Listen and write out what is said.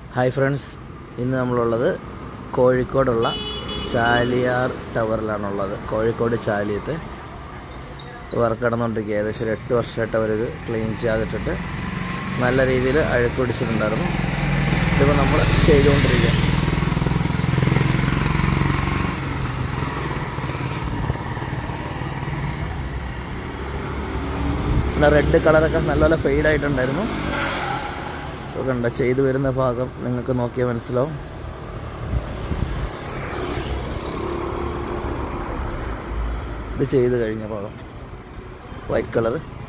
hi friends ഇന്ന് നമ്മളുള്ളത് കോഴിക്കോടുള്ള ചാലിയാർ ടവറിലാണുള്ളത് കോഴിക്കോട് ചാലിയത്ത് വർക്ക് നടന്നുകൊണ്ടിരിക്കുക ഏകദേശം ഒരു എട്ട് വർഷമായിട്ട് അവരിത് ക്ലീൻ ചെയ്യാതിട്ടിട്ട് നല്ല രീതിയിൽ അഴുക്ക് പിടിച്ചിട്ടുണ്ടായിരുന്നു ഇതിപ്പോൾ നമ്മൾ ചെയ്തുകൊണ്ടിരിക്കുക പിന്നെ റെഡ് കളറൊക്കെ നല്ലപോലെ ഫെയ്ഡ് ആയിട്ടുണ്ടായിരുന്നു ഇപ്പോൾ കണ്ട ചെയ്തു വരുന്ന ഭാഗം നിങ്ങൾക്ക് നോക്കിയാൽ മനസ്സിലാവും ഇത് ചെയ്ത് കഴിഞ്ഞ ഭാഗം വൈറ്റ് കളർ